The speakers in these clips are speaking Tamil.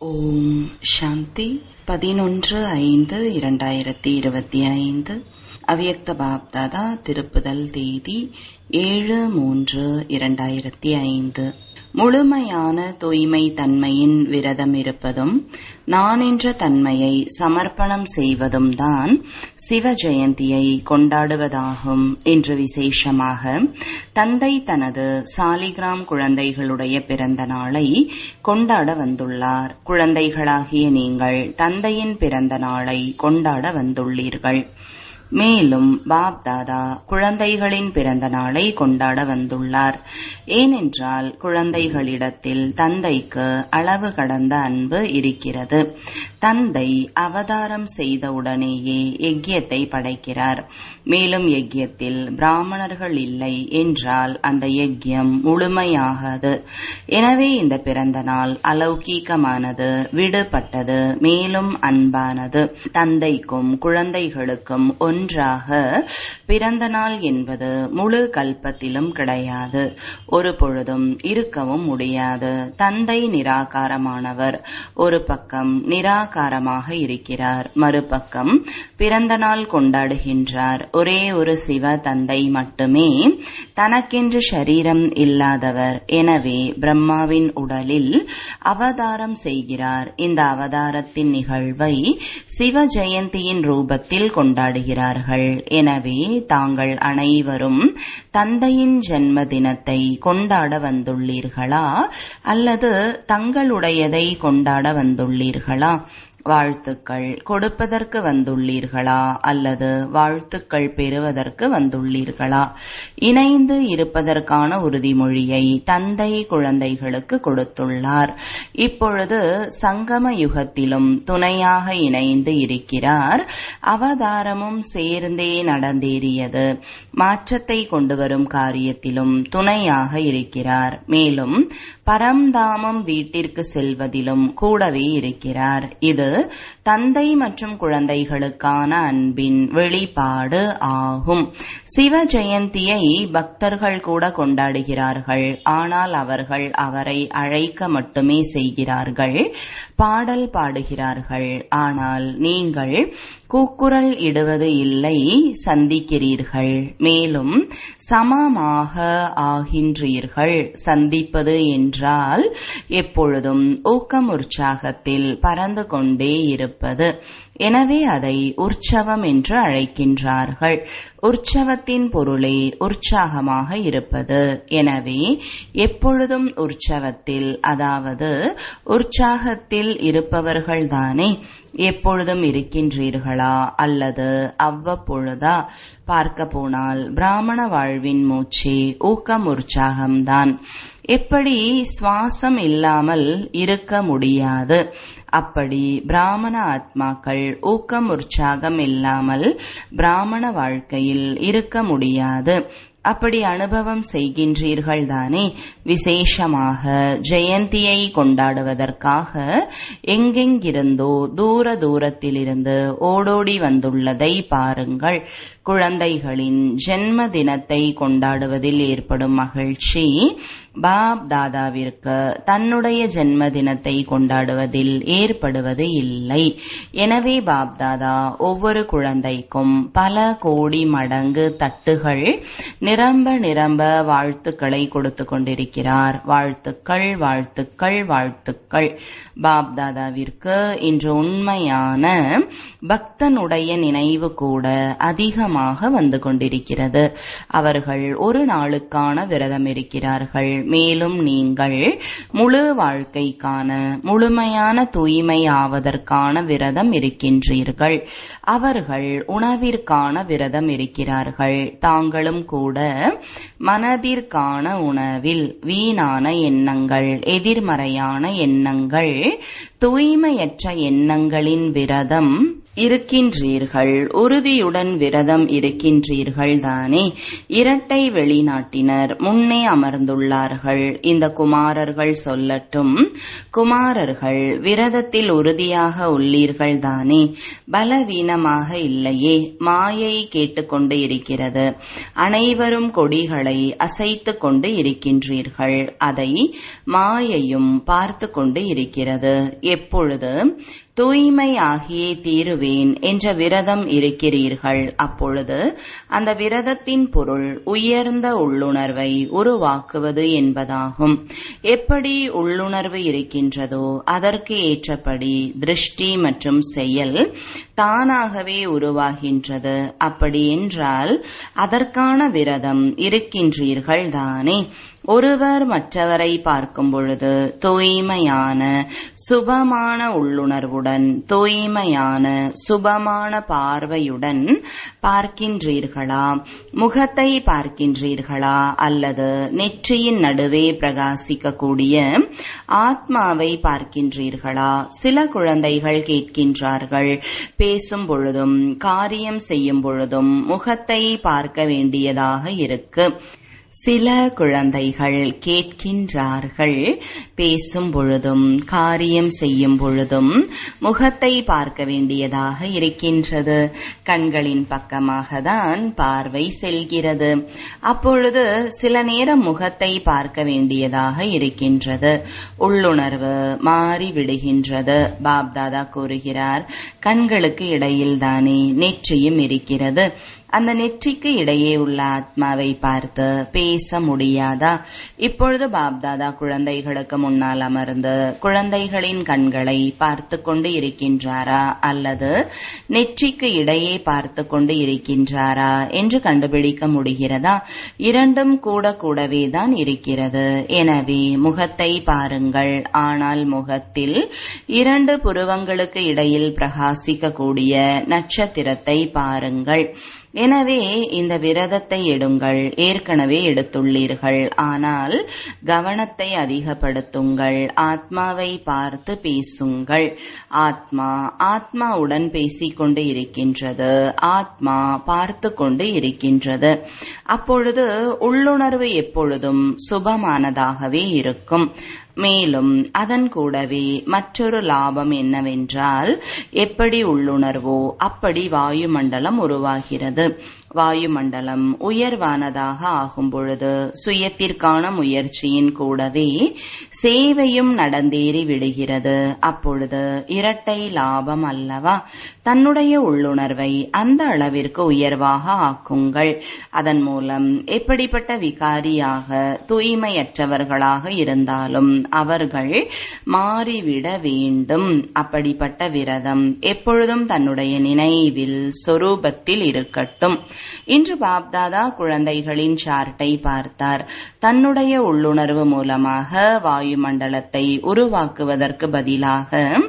ஓம் சாந்தி பதினொன்று ஐந்து இரண்டாயிரத்தி இருபத்தி ஐந்து அவ்யக்த பாப்தாதா திருப்புதல் தேதி ஏழு மூன்று இரண்டாயிரத்தி ஐந்து முழுமையான தூய்மை தன்மையின் விரதம் இருப்பதும் நான் என்ற தன்மையை சமர்ப்பணம் செய்வதும் தான் சிவ ஜெயந்தியை கொண்டாடுவதாகும் என்று விசேஷமாக தந்தை தனது சாலிகிராம் குழந்தைகளுடைய பிறந்த நாளை கொண்டாட வந்துள்ளார் குழந்தைகளாகிய நீங்கள் தந்தையின் பிறந்த நாளை கொண்டாட வந்துள்ளீர்கள் மேலும் பாப் தாதா குழந்தைகளின் பிறந்த நாளை கொண்டாட வந்துள்ளார் ஏனென்றால் குழந்தைகளிடத்தில் தந்தைக்கு அளவு கடந்த அன்பு இருக்கிறது தந்தை அவதாரம் செய்தவுடனேயே யஜ்யத்தை படைக்கிறார் மேலும் யஜ்யத்தில் பிராமணர்கள் இல்லை என்றால் அந்த யஜ்யம் முழுமையாகாது எனவே இந்த பிறந்த நாள் அலௌகீகமானது விடுபட்டது மேலும் அன்பானது தந்தைக்கும் குழந்தைகளுக்கும் ஒன்றாக பிறந்த நாள் என்பது முழு கல்பத்திலும் கிடையாது ஒரு பொழுதும் இருக்கவும் முடியாது தந்தை நிராகாரமானவர் ஒரு பக்கம் நிராகாரமாக இருக்கிறார் மறுபக்கம் பிறந்த நாள் கொண்டாடுகின்றார் ஒரே ஒரு சிவ தந்தை மட்டுமே தனக்கென்று சரீரம் இல்லாதவர் எனவே பிரம்மாவின் உடலில் அவதாரம் செய்கிறார் இந்த அவதாரத்தின் நிகழ்வை சிவ ஜெயந்தியின் ரூபத்தில் கொண்டாடுகிறார்கள் எனவே தாங்கள் அனைவரும் தந்தையின் ஜென்ம தினத்தை கொண்டாட வந்துள்ளீர்களா அல்லது தங்களுடையதை கொண்டாட வந்துள்ளீர்களா வாழ்த்துக்கள் கொடுப்பதற்கு வந்துள்ளீர்களா அல்லது வாழ்த்துக்கள் பெறுவதற்கு வந்துள்ளீர்களா இணைந்து இருப்பதற்கான உறுதிமொழியை தந்தை குழந்தைகளுக்கு கொடுத்துள்ளார் இப்பொழுது சங்கம யுகத்திலும் துணையாக இணைந்து இருக்கிறார் அவதாரமும் சேர்ந்தே நடந்தேறியது மாற்றத்தை கொண்டு வரும் காரியத்திலும் துணையாக இருக்கிறார் மேலும் பரம்தாமம் வீட்டிற்கு செல்வதிலும் கூடவே இருக்கிறார் இது தந்தை மற்றும் குழந்தைகளுக்கான அன்பின் வெளிப்பாடு ஆகும் சிவ ஜெயந்தியை பக்தர்கள் கூட கொண்டாடுகிறார்கள் ஆனால் அவர்கள் அவரை அழைக்க மட்டுமே செய்கிறார்கள் பாடல் பாடுகிறார்கள் ஆனால் நீங்கள் கூக்குரல் இடுவது இல்லை சந்திக்கிறீர்கள் மேலும் சமமாக ஆகின்றீர்கள் சந்திப்பது என்றால் எப்பொழுதும் ஊக்கம் உற்சாகத்தில் பறந்து கொண்டே இருப்பது எனவே அதை உற்சவம் என்று அழைக்கின்றார்கள் உற்சவத்தின் பொருளே உற்சாகமாக இருப்பது எனவே எப்பொழுதும் உற்சவத்தில் அதாவது உற்சாகத்தில் இருப்பவர்கள்தானே எப்பொழுதும் இருக்கின்றீர்களா அல்லது அவ்வப்பொழுதா பார்க்க போனால் பிராமண வாழ்வின் மூச்சே ஊக்கம் உற்சாகம்தான் எப்படி சுவாசம் இல்லாமல் இருக்க முடியாது அப்படி பிராமண ஆத்மாக்கள் ஊக்கம் உற்சாகம் இல்லாமல் பிராமண வாழ்க்கையில் இருக்க முடியாது அப்படி அனுபவம் செய்கின்றீர்கள் தானே விசேஷமாக ஜெயந்தியை கொண்டாடுவதற்காக எங்கெங்கிருந்தோ தூர தூரத்திலிருந்து ஓடோடி வந்துள்ளதை பாருங்கள் குழந்தைகளின் ஜென்ம தினத்தை கொண்டாடுவதில் ஏற்படும் மகிழ்ச்சி பாப் தாதாவிற்கு தன்னுடைய ஜென்ம தினத்தை கொண்டாடுவதில் ஏற்படுவது இல்லை எனவே பாப் தாதா ஒவ்வொரு குழந்தைக்கும் பல கோடி மடங்கு தட்டுகள் நிரம்ப நிரம்ப வாழ்த்துக்களை கொடுத்து கொண்டிருக்கிறார் வாழ்த்துக்கள் வாழ்த்துக்கள் வாழ்த்துக்கள் பாப் தாதாவிற்கு இன்று உண்மையான பக்தனுடைய நினைவு கூட அதிகமாக வந்து கொண்டிருக்கிறது அவர்கள் ஒரு நாளுக்கான விரதம் இருக்கிறார்கள் மேலும் நீங்கள் முழு வாழ்க்கைக்கான முழுமையான தூய்மை ஆவதற்கான விரதம் இருக்கின்றீர்கள் அவர்கள் உணவிற்கான விரதம் இருக்கிறார்கள் தாங்களும் கூட மனதிற்கான உணவில் வீணான எண்ணங்கள் எதிர்மறையான எண்ணங்கள் தூய்மையற்ற எண்ணங்களின் விரதம் இருக்கின்றீர்கள் உறுதியுடன் விரதம் இருக்கின்றீர்கள் தானே இரட்டை வெளிநாட்டினர் முன்னே அமர்ந்துள்ளார்கள் இந்த குமாரர்கள் சொல்லட்டும் குமாரர்கள் விரதத்தில் உறுதியாக உள்ளீர்கள் தானே பலவீனமாக இல்லையே மாயை கேட்டுக்கொண்டு இருக்கிறது அனைவரும் கொடிகளை அசைத்து கொண்டு இருக்கின்றீர்கள் அதை மாயையும் பார்த்து கொண்டு இருக்கிறது எப்பொழுது தூய்மை ஆகியே தீருவேன் என்ற விரதம் இருக்கிறீர்கள் அப்பொழுது அந்த விரதத்தின் பொருள் உயர்ந்த உள்ளுணர்வை உருவாக்குவது என்பதாகும் எப்படி உள்ளுணர்வு இருக்கின்றதோ அதற்கு ஏற்றபடி திருஷ்டி மற்றும் செயல் தானாகவே உருவாகின்றது அப்படி என்றால் அதற்கான விரதம் இருக்கின்றீர்கள் தானே ஒருவர் மற்றவரை பார்க்கும் பொழுது தூய்மையான சுபமான உள்ளுணர்வுடன் தூய்மையான சுபமான பார்வையுடன் பார்க்கின்றீர்களா முகத்தை பார்க்கின்றீர்களா அல்லது நெற்றியின் நடுவே பிரகாசிக்கக்கூடிய ஆத்மாவை பார்க்கின்றீர்களா சில குழந்தைகள் கேட்கின்றார்கள் பேசும் பொழுதும் காரியம் செய்யும் பொழுதும் முகத்தை பார்க்க வேண்டியதாக இருக்கு சில குழந்தைகள் கேட்கின்றார்கள் பேசும் பொழுதும் காரியம் செய்யும் பொழுதும் முகத்தை பார்க்க வேண்டியதாக இருக்கின்றது கண்களின் பக்கமாக தான் பார்வை செல்கிறது அப்பொழுது சில நேரம் முகத்தை பார்க்க வேண்டியதாக இருக்கின்றது உள்ளுணர்வு மாறிவிடுகின்றது பாப்தாதா கூறுகிறார் கண்களுக்கு இடையில் தானே நெற்றியும் இருக்கிறது அந்த நெற்றிக்கு இடையே உள்ள ஆத்மாவை பார்த்து பேச முடியாதா இப்பொழுது பாப்தாதா குழந்தைகளுக்கு முன்னால் அமர்ந்து குழந்தைகளின் கண்களை பார்த்து கொண்டு இருக்கின்றாரா அல்லது நெற்றிக்கு இடையே பார்த்து கொண்டு இருக்கின்றாரா என்று கண்டுபிடிக்க முடிகிறதா இரண்டும் கூட கூடவே தான் இருக்கிறது எனவே முகத்தை பாருங்கள் ஆனால் முகத்தில் இரண்டு புருவங்களுக்கு இடையில் பிரகாசிக்கக்கூடிய நட்சத்திரத்தை பாருங்கள் எனவே இந்த விரதத்தை எடுங்கள் ஏற்கனவே எடுத்துள்ளீர்கள் ஆனால் கவனத்தை அதிகப்படுத்துங்கள் ஆத்மாவை பார்த்து பேசுங்கள் ஆத்மா ஆத்மாவுடன் பேசிக்கொண்டு இருக்கின்றது ஆத்மா பார்த்து கொண்டு இருக்கின்றது அப்பொழுது உள்ளுணர்வு எப்பொழுதும் சுபமானதாகவே இருக்கும் மேலும் அதன் கூடவே மற்றொரு லாபம் என்னவென்றால் எப்படி உள்ளுணர்வோ அப்படி வாயுமண்டலம் உருவாகிறது வாயுமண்டலம் உயர்வானதாக ஆகும் பொழுது சுயத்திற்கான முயற்சியின் கூடவே சேவையும் நடந்தேறி விடுகிறது அப்பொழுது இரட்டை லாபம் அல்லவா தன்னுடைய உள்ளுணர்வை அந்த அளவிற்கு உயர்வாக ஆக்குங்கள் அதன் மூலம் எப்படிப்பட்ட விகாரியாக தூய்மையற்றவர்களாக இருந்தாலும் அவர்கள் மாறிவிட வேண்டும் அப்படிப்பட்ட விரதம் எப்பொழுதும் தன்னுடைய நினைவில் சொரூபத்தில் இருக்கட்டும் இன்று பாப்தாதா குழந்தைகளின் சார்ட்டை பார்த்தார் தன்னுடைய உள்ளுணர்வு மூலமாக வாயுமண்டலத்தை உருவாக்குவதற்கு பதிலாக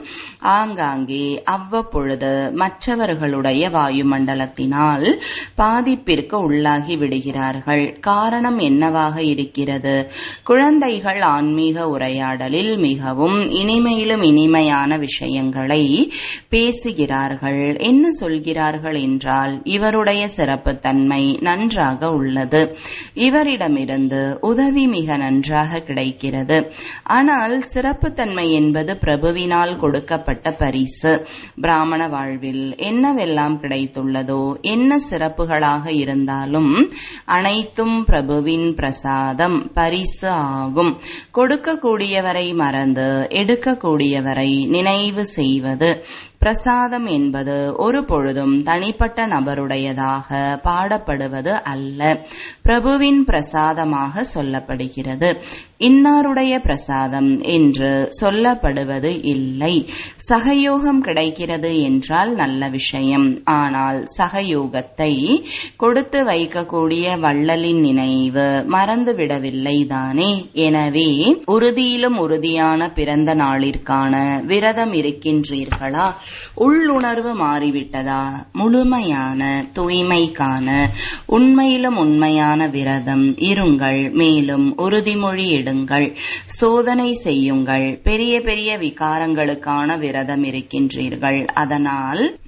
ஆங்காங்கே அவ்வப்பொழுது மற்றவர்களுடைய வாயுமண்டலத்தினால் பாதிப்பிற்கு உள்ளாகி விடுகிறார்கள் காரணம் என்னவாக இருக்கிறது குழந்தைகள் ஆன்மீக உரையாடலில் மிகவும் இனிமையிலும் இனிமையான விஷயங்களை பேசுகிறார்கள் என்ன சொல்கிறார்கள் என்றால் இவருடைய சிறப்புத்தன்மை நன்றாக உள்ளது இவரிடமிருந்து உதவி மிக நன்றாக கிடைக்கிறது ஆனால் சிறப்புத்தன்மை என்பது பிரபுவினால் கொடுக்கப்பட்ட பரிசு பிராமண வாழ்வில் என்னவெல்லாம் கிடைத்துள்ளதோ என்ன சிறப்புகளாக இருந்தாலும் அனைத்தும் பிரபுவின் பிரசாதம் பரிசு ஆகும் கொடுக்கக்கூடியவரை மறந்து எடுக்கக்கூடியவரை நினைவு செய்வது பிரசாதம் என்பது ஒரு பொழுதும் தனிப்பட்ட நபருடையதாக பாடப்படுவது அல்ல பிரபுவின் பிரசாதமாக சொல்லப்படுகிறது இன்னாருடைய பிரசாதம் என்று சொல்லப்படுவது இல்லை சகயோகம் கிடைக்கிறது என்றால் நல்ல விஷயம் ஆனால் சகயோகத்தை கொடுத்து வைக்கக்கூடிய வள்ளலின் நினைவு மறந்துவிடவில்லை தானே எனவே உறுதியிலும் உறுதியான பிறந்த நாளிற்கான விரதம் இருக்கின்றீர்களா உள்ளுணர்வு மாறிவிட்டதா முழுமையான தூய்மைக்கான உண்மையிலும் உண்மையான விரதம் இருங்கள் மேலும் உறுதிமொழி எடுங்கள் சோதனை செய்யுங்கள் பெரிய பெரிய விகாரங்களுக்கான விரதம் இருக்கின்றீர்கள் அதனால்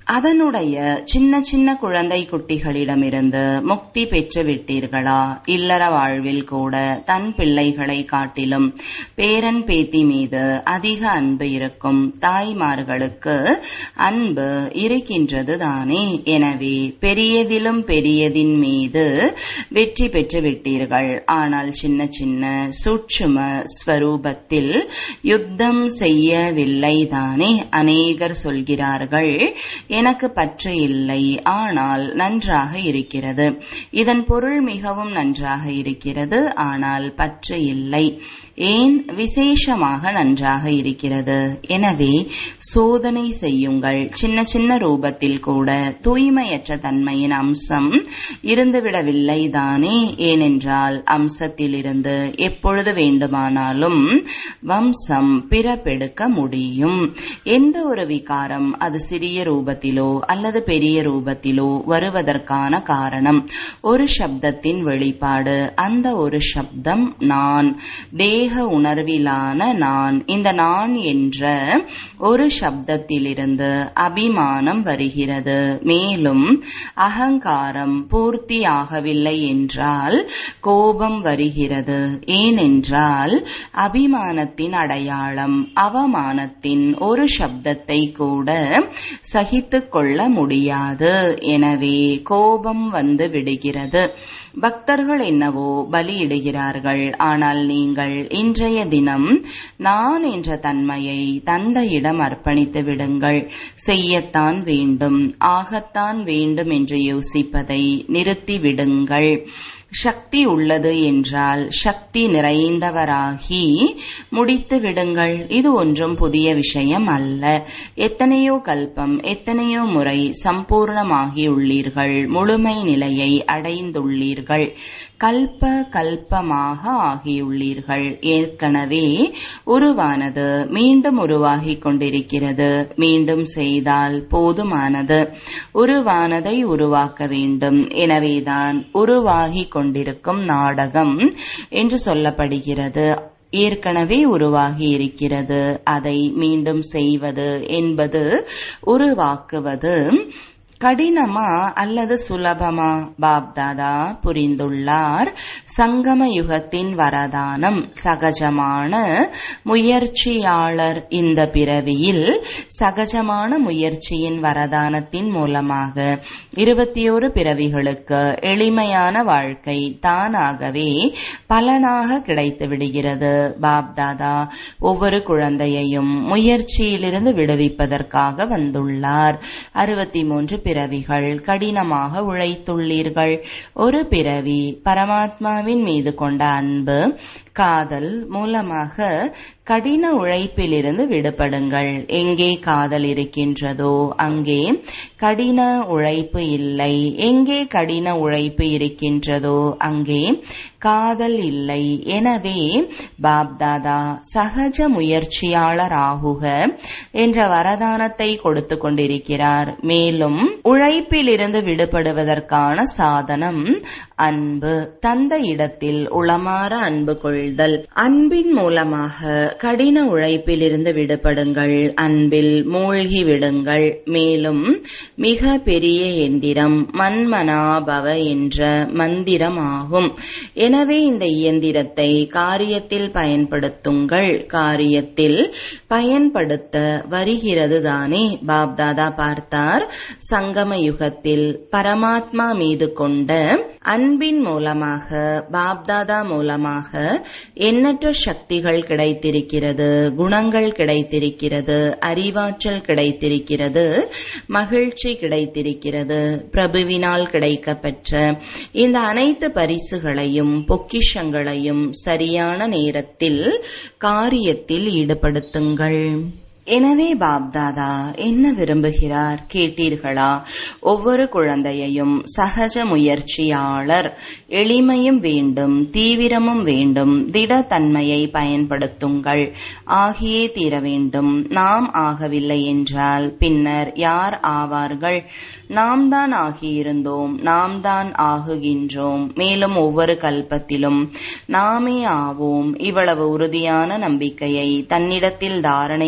அதனுடைய சின்ன சின்ன குழந்தை குட்டிகளிடமிருந்து முக்தி பெற்று விட்டீர்களா இல்லற வாழ்வில் கூட தன் பிள்ளைகளை காட்டிலும் பேரன் பேத்தி மீது அதிக அன்பு இருக்கும் தாய்மார்களுக்கு அன்பு இருக்கின்றது தானே எனவே பெரியதிலும் பெரியதின் மீது வெற்றி பெற்று விட்டீர்கள் ஆனால் சின்ன சின்ன சூட்சும ஸ்வரூபத்தில் யுத்தம் செய்யவில்லை தானே அநேகர் சொல்கிறார்கள் எனக்கு பற்று இல்லை ஆனால் நன்றாக இருக்கிறது இதன் பொருள் மிகவும் நன்றாக இருக்கிறது ஆனால் பற்று இல்லை ஏன் விசேஷமாக நன்றாக இருக்கிறது எனவே சோதனை செய்யுங்கள் சின்ன சின்ன ரூபத்தில் கூட தூய்மையற்ற தன்மையின் அம்சம் இருந்துவிடவில்லை தானே ஏனென்றால் அம்சத்திலிருந்து எப்பொழுது வேண்டுமானாலும் வம்சம் பிறப்பெடுக்க முடியும் எந்த ஒரு விகாரம் அது சிறிய ரூபத்திலோ அல்லது பெரிய ரூபத்திலோ வருவதற்கான காரணம் ஒரு சப்தத்தின் வெளிப்பாடு அந்த ஒரு சப்தம் நான் தேக உணர்விலான நான் இந்த நான் என்ற ஒரு சப்தத்திலிருந்து அபிமானம் வருகிறது மேலும் அகங்காரம் பூர்த்தி ஆகவில்லை என்றால் கோபம் வருகிறது ஏனென்றால் அபிமானத்தின் அடையாளம் அவமானத்தின் ஒரு சப்தத்தை கூட சகித்துக் கொள்ள முடியாது எனவே கோபம் வந்து விடுகிறது பக்தர்கள் என்னவோ பலியிடுகிறார்கள் ஆனால் நீங்கள் இன்றைய தினம் நான் என்ற தன்மையை தந்தையிடம் அர்ப்பணித்து விடுங்கள் செய்யத்தான் வேண்டும் ஆகத்தான் வேண்டும் என்று யோசிப்பதை நிறுத்திவிடுங்கள் சக்தி உள்ளது என்றால் சக்தி நிறைந்தவராகி முடித்து விடுங்கள் இது ஒன்றும் புதிய விஷயம் அல்ல எத்தனையோ கல்பம் எத்தனையோ முறை சம்பூர்ணமாகியுள்ளீர்கள் முழுமை நிலையை அடைந்துள்ளீர்கள் கல்ப கல்பமாக ஆகியுள்ளீர்கள் ஏற்கனவே உருவானது மீண்டும் உருவாகிக் கொண்டிருக்கிறது மீண்டும் செய்தால் போதுமானது உருவானதை உருவாக்க வேண்டும் எனவேதான் உருவாகி கொண்டிருக்கும் நாடகம் என்று சொல்லப்படுகிறது ஏற்கனவே உருவாகி இருக்கிறது அதை மீண்டும் செய்வது என்பது உருவாக்குவது கடினமா அல்லது சுலபமா பாப்தாதா புரிந்துள்ளார் சங்கம யுகத்தின் வரதானம் சகஜமான முயற்சியாளர் இந்த பிறவியில் சகஜமான முயற்சியின் வரதானத்தின் மூலமாக இருபத்தி ஒரு பிறவிகளுக்கு எளிமையான வாழ்க்கை தானாகவே பலனாக கிடைத்து விடுகிறது பாப்தாதா ஒவ்வொரு குழந்தையையும் முயற்சியிலிருந்து விடுவிப்பதற்காக வந்துள்ளார் அறுபத்தி மூன்று பிறவிகள் கடினமாக உழைத்துள்ளீர்கள் ஒரு பிறவி பரமாத்மாவின் மீது கொண்ட அன்பு காதல் மூலமாக கடின உழைப்பிலிருந்து விடுபடுங்கள் எங்கே காதல் இருக்கின்றதோ அங்கே கடின உழைப்பு இல்லை எங்கே கடின உழைப்பு இருக்கின்றதோ அங்கே காதல் இல்லை எனவே பாப்தாதா சகஜ முயற்சியாளர் ஆகுக என்ற வரதானத்தை கொடுத்து கொண்டிருக்கிறார் மேலும் உழைப்பிலிருந்து விடுபடுவதற்கான சாதனம் அன்பு தந்த இடத்தில் உளமாற அன்பு கொள்தல் அன்பின் மூலமாக கடின உழைப்பிலிருந்து விடுபடுங்கள் அன்பில் மூழ்கி விடுங்கள் மேலும் மிக பெரிய எந்திரம் மன்மனாபவ என்ற மந்திரம் ஆகும் எனவே இந்த இயந்திரத்தை காரியத்தில் பயன்படுத்துங்கள் காரியத்தில் பயன்படுத்த வருகிறது தானே பாப்தாதா பார்த்தார் சங்கம யுகத்தில் பரமாத்மா மீது கொண்ட அன்பின் மூலமாக பாப்தாதா மூலமாக எண்ணற்ற சக்திகள் கிடைத்திருக்கிறது குணங்கள் கிடைத்திருக்கிறது அறிவாற்றல் கிடைத்திருக்கிறது மகிழ்ச்சி கிடைத்திருக்கிறது பிரபுவினால் கிடைக்கப்பெற்ற இந்த அனைத்து பரிசுகளையும் பொக்கிஷங்களையும் சரியான நேரத்தில் காரியத்தில் ஈடுபடுத்துங்கள் எனவே பாப்தாதா என்ன விரும்புகிறார் கேட்டீர்களா ஒவ்வொரு குழந்தையையும் சகஜ முயற்சியாளர் எளிமையும் வேண்டும் தீவிரமும் வேண்டும் திடத்தன்மையை பயன்படுத்துங்கள் ஆகியே தீர வேண்டும் நாம் ஆகவில்லை என்றால் பின்னர் யார் ஆவார்கள் நாம் தான் ஆகியிருந்தோம் நாம் தான் ஆகுகின்றோம் மேலும் ஒவ்வொரு கல்பத்திலும் நாமே ஆவோம் இவ்வளவு உறுதியான நம்பிக்கையை தன்னிடத்தில் தாரணை செய்து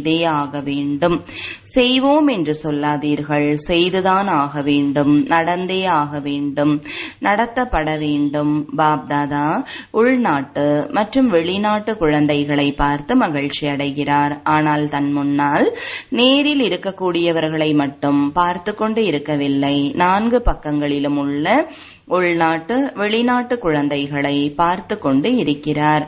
செய்தே ஆக வேண்டும் செய்வோம் என்று சொல்லாதீர்கள் செய்துதான் ஆக வேண்டும் நடந்தே ஆக வேண்டும் நடத்தப்பட வேண்டும் பாப்தாதா உள்நாட்டு மற்றும் வெளிநாட்டு குழந்தைகளை பார்த்து மகிழ்ச்சி அடைகிறார் ஆனால் தன் முன்னால் நேரில் இருக்கக்கூடியவர்களை மட்டும் பார்த்து கொண்டு இருக்கவில்லை நான்கு பக்கங்களிலும் உள்ள உள்நாட்டு வெளிநாட்டு குழந்தைகளை பார்த்து கொண்டு இருக்கிறார்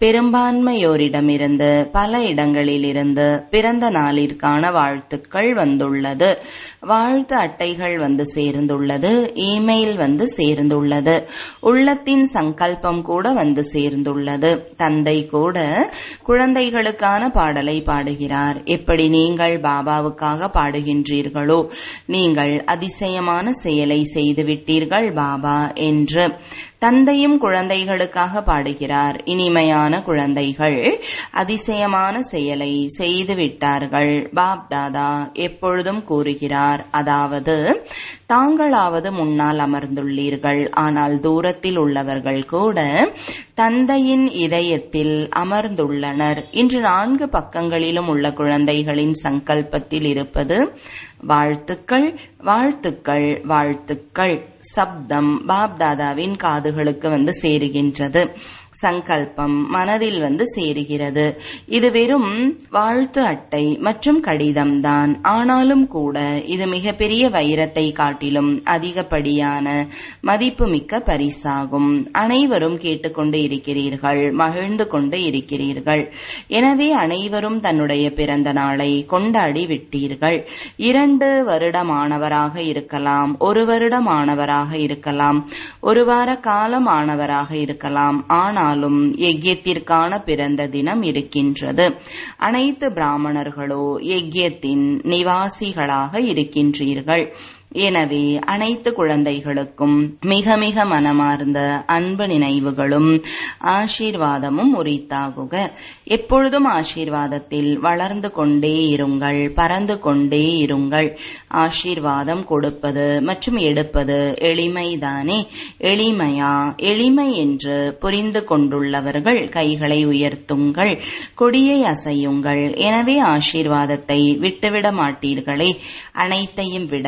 பெரும்பான்மையோரிடமிருந்து பல இடங்களிலிருந்து பிறந்த நாளிற்கான வாழ்த்துக்கள் வந்துள்ளது வாழ்த்து அட்டைகள் வந்து சேர்ந்துள்ளது இமெயில் வந்து சேர்ந்துள்ளது உள்ளத்தின் சங்கல்பம் கூட வந்து சேர்ந்துள்ளது தந்தை கூட குழந்தைகளுக்கான பாடலை பாடுகிறார் எப்படி நீங்கள் பாபாவுக்காக பாடுகின்றீர்களோ நீங்கள் அதிசயமான செயலை செய்துவிட்டீர்கள் பாபா என்று தந்தையும் குழந்தைகளுக்காக பாடுகிறார் இனிமையான குழந்தைகள் அதிசயமான செயலை செய்துவிட்டார்கள் பாப் தாதா எப்பொழுதும் கூறுகிறார் அதாவது தாங்களாவது முன்னால் அமர்ந்துள்ளீர்கள் ஆனால் தூரத்தில் உள்ளவர்கள் கூட தந்தையின் இதயத்தில் அமர்ந்துள்ளனர் இன்று நான்கு பக்கங்களிலும் உள்ள குழந்தைகளின் சங்கல்பத்தில் இருப்பது வாழ்த்துக்கள் வாழ்த்துக்கள் வாழ்த்துக்கள் சப்தம் பாப்தாதாவின் காதுகளுக்கு வந்து சேருகின்றது சங்கல்பம் மனதில் வந்து சேருகிறது இது வெறும் வாழ்த்து அட்டை மற்றும் கடிதம் தான் ஆனாலும் கூட இது மிகப்பெரிய வைரத்தை காட்டிலும் அதிகப்படியான மதிப்புமிக்க பரிசாகும் அனைவரும் கேட்டுக்கொண்டு இருக்கிறீர்கள் மகிழ்ந்து கொண்டு இருக்கிறீர்கள் எனவே அனைவரும் தன்னுடைய பிறந்த நாளை கொண்டாடி விட்டீர்கள் இரண்டு வருட மாணவராக இருக்கலாம் ஒரு வருட மாணவராக இருக்கலாம் ஒரு வார காலம் ஆனவராக இருக்கலாம் ஆனாலும் யஜ்யத்திற்கான பிறந்த தினம் இருக்கின்றது அனைத்து பிராமணர்களோ யஜ்யத்தின் நிவாசிகளாக இருக்கின்றீர்கள் எனவே அனைத்து குழந்தைகளுக்கும் மிக மிக மனமார்ந்த அன்பு நினைவுகளும் ஆசீர்வாதமும் உரித்தாகுக எப்பொழுதும் ஆசீர்வாதத்தில் வளர்ந்து கொண்டே இருங்கள் பறந்து கொண்டே இருங்கள் ஆசீர்வாதம் கொடுப்பது மற்றும் எடுப்பது எளிமைதானே எளிமையா எளிமை என்று புரிந்து கொண்டுள்ளவர்கள் கைகளை உயர்த்துங்கள் கொடியை அசையுங்கள் எனவே ஆசீர்வாதத்தை விட்டுவிட மாட்டீர்களே அனைத்தையும் விட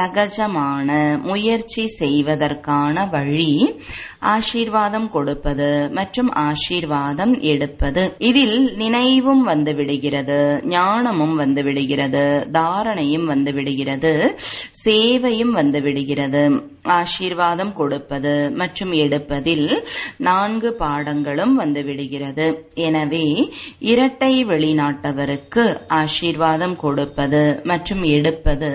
சகஜமான முயற்சி செய்வதற்கான வழி ஆசீர்வாதம் கொடுப்பது மற்றும் ஆசீர்வாதம் எடுப்பது இதில் நினைவும் வந்து விடுகிறது ஞானமும் வந்து விடுகிறது தாரணையும் வந்து விடுகிறது சேவையும் வந்து விடுகிறது ஆசீர்வாதம் கொடுப்பது மற்றும் எடுப்பதில் நான்கு பாடங்களும் வந்து விடுகிறது எனவே இரட்டை வெளிநாட்டவருக்கு ஆசீர்வாதம் கொடுப்பது மற்றும் எடுப்பது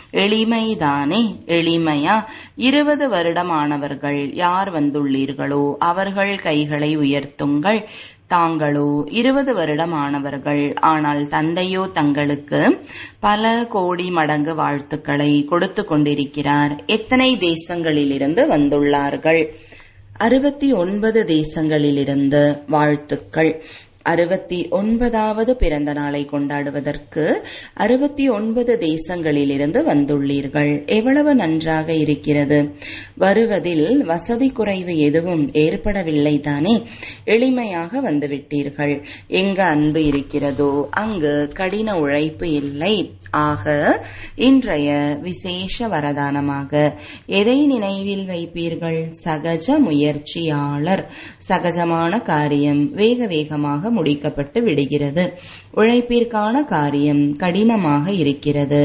எளிமைதானே எளிமையா இருபது வருடமானவர்கள் யார் வந்துள்ளீர்களோ அவர்கள் கைகளை உயர்த்துங்கள் தாங்களோ இருபது வருடமானவர்கள் ஆனால் தந்தையோ தங்களுக்கு பல கோடி மடங்கு வாழ்த்துக்களை கொடுத்து கொண்டிருக்கிறார் எத்தனை தேசங்களிலிருந்து வந்துள்ளார்கள் அறுபத்தி ஒன்பது தேசங்களிலிருந்து வாழ்த்துக்கள் அறுபத்தி ஒன்பதாவது பிறந்த நாளை கொண்டாடுவதற்கு அறுபத்தி ஒன்பது தேசங்களிலிருந்து வந்துள்ளீர்கள் எவ்வளவு நன்றாக இருக்கிறது வருவதில் வசதி குறைவு எதுவும் ஏற்படவில்லை தானே எளிமையாக வந்துவிட்டீர்கள் எங்கு அன்பு இருக்கிறதோ அங்கு கடின உழைப்பு இல்லை ஆக இன்றைய விசேஷ வரதானமாக எதை நினைவில் வைப்பீர்கள் சகஜ முயற்சியாளர் சகஜமான காரியம் வேக வேகமாக முடிக்கப்பட்டு விடுகிறது உழைப்பிற்கான காரியம் கடினமாக இருக்கிறது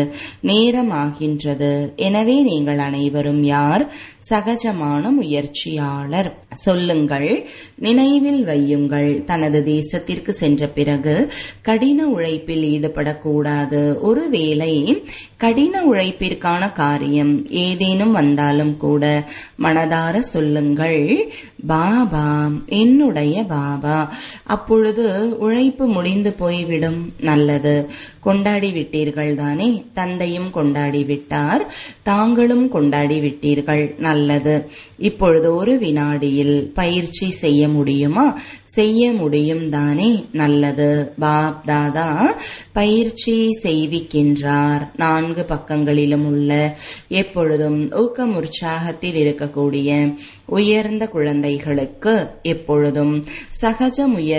நேரமாகின்றது எனவே நீங்கள் அனைவரும் யார் சகஜமான முயற்சியாளர் சொல்லுங்கள் நினைவில் வையுங்கள் தனது தேசத்திற்கு சென்ற பிறகு கடின உழைப்பில் ஈடுபடக்கூடாது ஒருவேளை கடின உழைப்பிற்கான காரியம் ஏதேனும் வந்தாலும் கூட மனதார சொல்லுங்கள் பாபா என்னுடைய பாபா அப்பொழுது உழைப்பு முடிந்து போய்விடும் நல்லது கொண்டாடி விட்டீர்கள் தானே தந்தையும் கொண்டாடி விட்டார் தாங்களும் கொண்டாடி விட்டீர்கள் நல்லது இப்பொழுது ஒரு வினாடியில் பயிற்சி செய்ய முடியுமா செய்ய முடியும் தானே நல்லது பாப் தாதா பயிற்சி செய்விக்கின்றார் நான்கு பக்கங்களிலும் உள்ள எப்பொழுதும் ஊக்கம் உற்சாகத்தில் இருக்கக்கூடிய உயர்ந்த குழந்தைகளுக்கு எப்பொழுதும் சகஜ முயற்சியா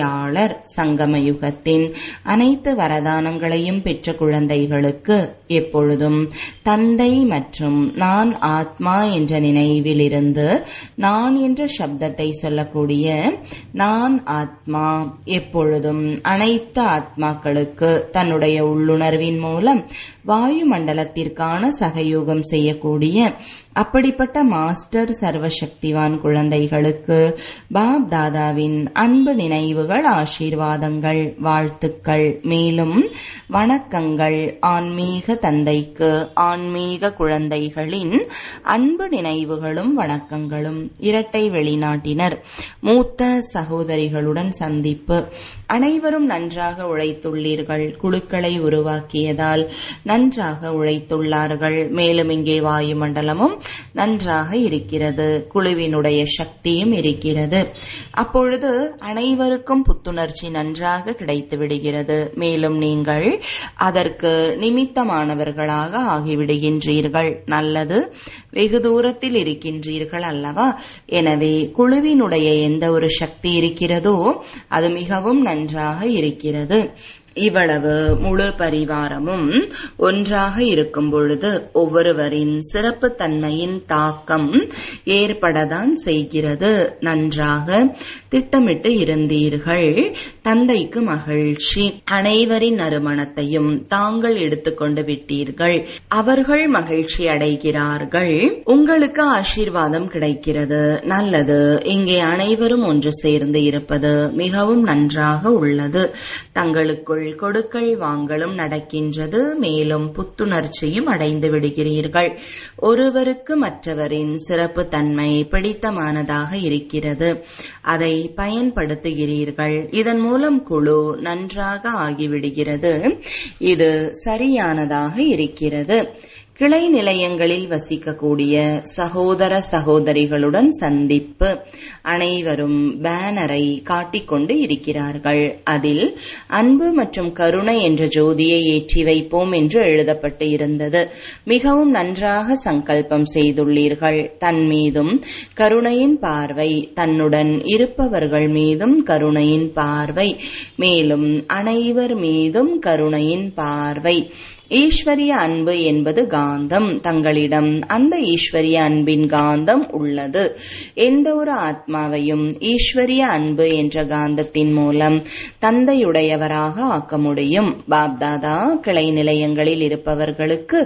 முயற்சியாளர் சங்கம யுகத்தின் அனைத்து வரதானங்களையும் பெற்ற குழந்தைகளுக்கு எப்பொழுதும் தந்தை மற்றும் நான் ஆத்மா என்ற நினைவிலிருந்து நான் என்ற சப்தத்தை சொல்லக்கூடிய நான் ஆத்மா எப்பொழுதும் அனைத்து ஆத்மாக்களுக்கு தன்னுடைய உள்ளுணர்வின் மூலம் வாயு மண்டலத்திற்கான சகயோகம் செய்யக்கூடிய அப்படிப்பட்ட மாஸ்டர் சர்வசக்திவான் குழந்தைகளுக்கு பாப் தாதாவின் அன்பு நினைவுகள் ஆசீர்வாதங்கள் வாழ்த்துக்கள் மேலும் வணக்கங்கள் ஆன்மீக தந்தைக்கு ஆன்மீக குழந்தைகளின் அன்பு நினைவுகளும் வணக்கங்களும் இரட்டை வெளிநாட்டினர் மூத்த சகோதரிகளுடன் சந்திப்பு அனைவரும் நன்றாக உழைத்துள்ளீர்கள் குழுக்களை உருவாக்கியதால் நன்றாக உழைத்துள்ளார்கள் மேலும் இங்கே வாயுமண்டலமும் நன்றாக இருக்கிறது குழுவினுடைய சக்தியும் இருக்கிறது அப்பொழுது அனைவருக்கும் புத்துணர்ச்சி நன்றாக கிடைத்து விடுகிறது மேலும் நீங்கள் அதற்கு நிமித்தமானவர்களாக ஆகிவிடுகின்றீர்கள் நல்லது வெகு தூரத்தில் இருக்கின்றீர்கள் அல்லவா எனவே குழுவினுடைய எந்த ஒரு சக்தி இருக்கிறதோ அது மிகவும் நன்றாக இருக்கிறது இவ்வளவு முழு பரிவாரமும் ஒன்றாக இருக்கும் பொழுது ஒவ்வொருவரின் சிறப்பு தன்மையின் தாக்கம் ஏற்படத்தான் செய்கிறது நன்றாக திட்டமிட்டு இருந்தீர்கள் தந்தைக்கு மகிழ்ச்சி அனைவரின் நறுமணத்தையும் தாங்கள் எடுத்துக்கொண்டு விட்டீர்கள் அவர்கள் மகிழ்ச்சி அடைகிறார்கள் உங்களுக்கு ஆசீர்வாதம் கிடைக்கிறது நல்லது இங்கே அனைவரும் ஒன்று சேர்ந்து இருப்பது மிகவும் நன்றாக உள்ளது தங்களுக்குள் கொடுக்கல் வாங்கலும் நடக்கின்றது மேலும் புத்துணர்ச்சியும் அடைந்து விடுகிறீர்கள் ஒருவருக்கு மற்றவரின் சிறப்பு தன்மை பிடித்தமானதாக இருக்கிறது அதை பயன்படுத்துகிறீர்கள் இதன் மூலம் குழு நன்றாக ஆகிவிடுகிறது இது சரியானதாக இருக்கிறது கிளை நிலையங்களில் வசிக்கக்கூடிய சகோதர சகோதரிகளுடன் சந்திப்பு அனைவரும் பேனரை காட்டிக்கொண்டு இருக்கிறார்கள் அதில் அன்பு மற்றும் கருணை என்ற ஜோதியை ஏற்றி வைப்போம் என்று எழுதப்பட்டு இருந்தது மிகவும் நன்றாக சங்கல்பம் செய்துள்ளீர்கள் தன் மீதும் கருணையின் பார்வை தன்னுடன் இருப்பவர்கள் மீதும் கருணையின் பார்வை மேலும் அனைவர் மீதும் கருணையின் பார்வை ஈஸ்வரிய அன்பு என்பது காந்தம் தங்களிடம் அந்த ஈஸ்வரிய அன்பின் காந்தம் உள்ளது எந்த ஒரு ஆத்மாவையும் ஈஸ்வரிய அன்பு என்ற காந்தத்தின் மூலம் தந்தையுடையவராக ஆக்க முடியும் பாப்தாதா கிளை நிலையங்களில் இருப்பவர்களுக்கு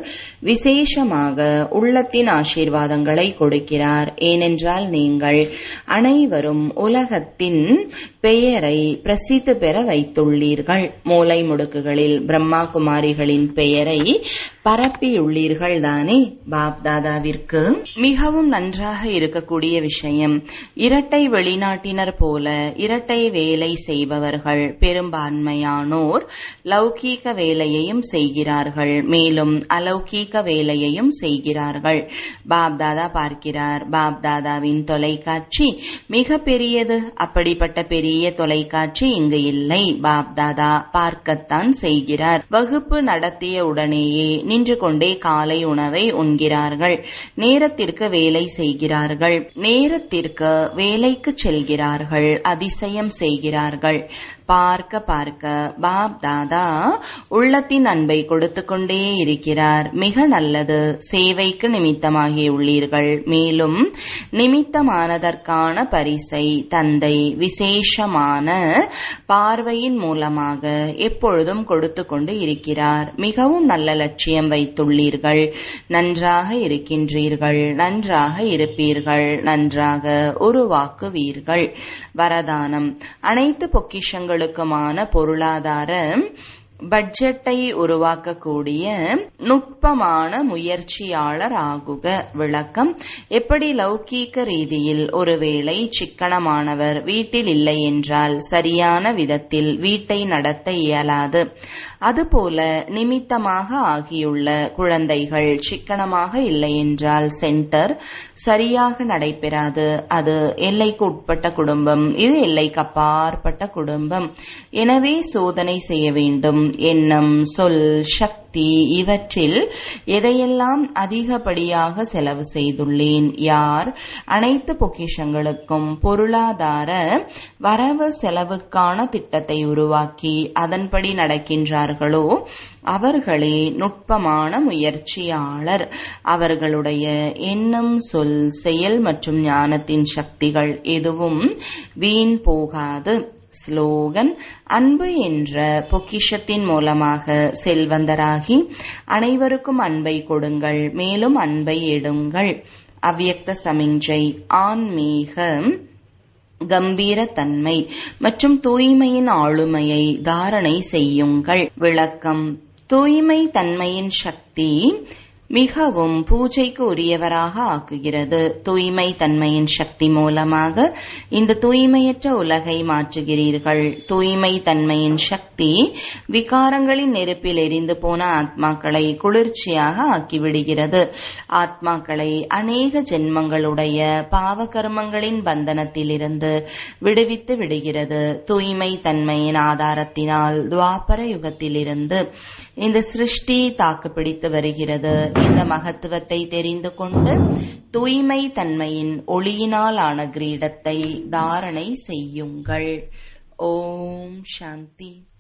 விசேஷமாக உள்ளத்தின் ஆசீர்வாதங்களை கொடுக்கிறார் ஏனென்றால் நீங்கள் அனைவரும் உலகத்தின் பெயரை பிரசித்தி பெற வைத்துள்ளீர்கள் மூளை முடுக்குகளில் பிரம்மா குமாரிகளின் பெயரை பரப்பியுள்ளீர்கள் தானே பாப்தாதாவிற்கு மிகவும் நன்றாக இருக்கக்கூடிய விஷயம் இரட்டை வெளிநாட்டினர் போல இரட்டை வேலை செய்பவர்கள் பெரும்பான்மையானோர் லௌகீக வேலையையும் செய்கிறார்கள் மேலும் அலௌகீக வேலையையும் செய்கிறார்கள் பாப்தாதா பார்க்கிறார் பாப்தாதாவின் தொலைக்காட்சி மிக பெரியது அப்படிப்பட்ட பெரிய தொலைக்காட்சி இங்கு இல்லை பாப்தாதா பார்க்கத்தான் செய்கிறார் வகுப்பு நடத்திய உடனேயே நின்று கொண்டே காலை உணவை உண்கிறார்கள் நேரத்திற்கு வேலை செய்கிறார்கள் நேரத்திற்கு வேலைக்கு செல்கிறார்கள் அதிசயம் செய்கிறார்கள் பார்க்க பார்க்க பாப் தாதா உள்ளத்தின் அன்பை கொடுத்து கொண்டே இருக்கிறார் மிக நல்லது சேவைக்கு நிமித்தமாகி உள்ளீர்கள் மேலும் நிமித்தமானதற்கான பரிசை தந்தை விசேஷமான பார்வையின் மூலமாக எப்பொழுதும் கொடுத்து கொண்டு இருக்கிறார் மிகவும் நல்ல லட்சியம் வைத்துள்ளீர்கள் நன்றாக இருக்கின்றீர்கள் நன்றாக இருப்பீர்கள் நன்றாக உருவாக்குவீர்கள் வரதானம் அனைத்து பொக்கிஷங்களுக்குமான பொருளாதார பட்ஜெட்டை உருவாக்கக்கூடிய நுட்பமான முயற்சியாளர் ஆகுக விளக்கம் எப்படி லௌகீக ரீதியில் ஒருவேளை சிக்கனமானவர் வீட்டில் இல்லை என்றால் சரியான விதத்தில் வீட்டை நடத்த இயலாது அதுபோல நிமித்தமாக ஆகியுள்ள குழந்தைகள் சிக்கனமாக இல்லை என்றால் சென்டர் சரியாக நடைபெறாது அது எல்லைக்கு உட்பட்ட குடும்பம் இது எல்லைக்கு அப்பாற்பட்ட குடும்பம் எனவே சோதனை செய்ய வேண்டும் எண்ணம் சொல் சக்தி இவற்றில் எதையெல்லாம் அதிகப்படியாக செலவு செய்துள்ளேன் யார் அனைத்து பொக்கிஷங்களுக்கும் பொருளாதார வரவு செலவுக்கான திட்டத்தை உருவாக்கி அதன்படி நடக்கின்றார்களோ அவர்களே நுட்பமான முயற்சியாளர் அவர்களுடைய எண்ணம் சொல் செயல் மற்றும் ஞானத்தின் சக்திகள் எதுவும் வீண் போகாது ஸ்லோகன் அன்பு என்ற பொக்கிஷத்தின் மூலமாக செல்வந்தராகி அனைவருக்கும் அன்பை கொடுங்கள் மேலும் அன்பை எடுங்கள் அவ்யக்த சமிஞ்சை ஆன்மீக கம்பீரத்தன்மை மற்றும் தூய்மையின் ஆளுமையை தாரணை செய்யுங்கள் விளக்கம் தூய்மை தன்மையின் சக்தி மிகவும் பூஜைக்கு உரியவராக ஆக்குகிறது தூய்மை தன்மையின் சக்தி மூலமாக இந்த தூய்மையற்ற உலகை மாற்றுகிறீர்கள் தூய்மை தன்மையின் சக்தி விகாரங்களின் நெருப்பில் எரிந்து போன ஆத்மாக்களை குளிர்ச்சியாக ஆக்கிவிடுகிறது ஆத்மாக்களை அநேக ஜென்மங்களுடைய பாவ கர்மங்களின் பந்தனத்திலிருந்து விடுவித்து விடுகிறது தூய்மை தன்மையின் ஆதாரத்தினால் துவாபர யுகத்திலிருந்து இந்த சிருஷ்டி தாக்குப்பிடித்து வருகிறது இந்த மகத்துவத்தை தெரிந்து கொண்டு தூய்மை தன்மையின் ஒளியினால் ஆன கிரீடத்தை தாரணை செய்யுங்கள் ஓம் சாந்தி